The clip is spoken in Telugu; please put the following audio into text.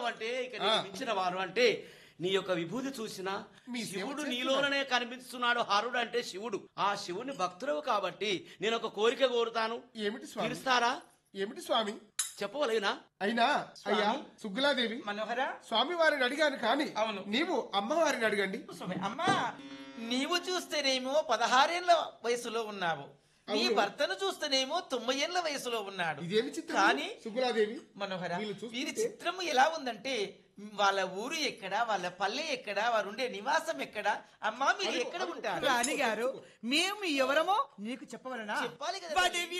అంటే ఇక నీకు మించిన వారు అంటే నీ యొక్క విభూతి చూసినా మీ సేవ శివుడు చేస్తున్నా. నీలోనే కనిపిస్తున్నాడు హరుడు అంటే శివుడు ఆ శివుని భక్తుడవు కాబట్టి నేను ఒక కోరిక కోరుతాను ఏమిటి స్వామి తీరుస్తారా ఏమిటి స్వామి చెప్పవలేనా అయినా అయ్యా సుగ్గులాదేవి మనోహర స్వామి వారిని అడిగాను కానీ అవును. నీవు అమ్మవారిని అడగండి స్వామి అమ్మా నీవు చూస్తేనేమో పదహారేళ్ల వయసులో ఉన్నావు నీ అవును. భర్తను చూస్తేనేమో తొంభై ఏళ్ల వయసులో ఉన్నాడు ఇదేమి చిత్రం కానీ సుగ్గులాదేవి మనోహర వీళ్ళు చూస్తుంటే- వీరి చిత్రము ఎలా ఉందంటే వాళ్ళ ఊరు ఎక్కడ వాళ్ళ పల్లె ఎక్కడ వారు ఉండే నివాసం ఎక్కడ అమ్మా మీరు ఎక్కడ ఉంటారు రాణి గారు మేము ఎవరమో నీకు చెప్పవలనా చెప్పాలి కదా వాదేవి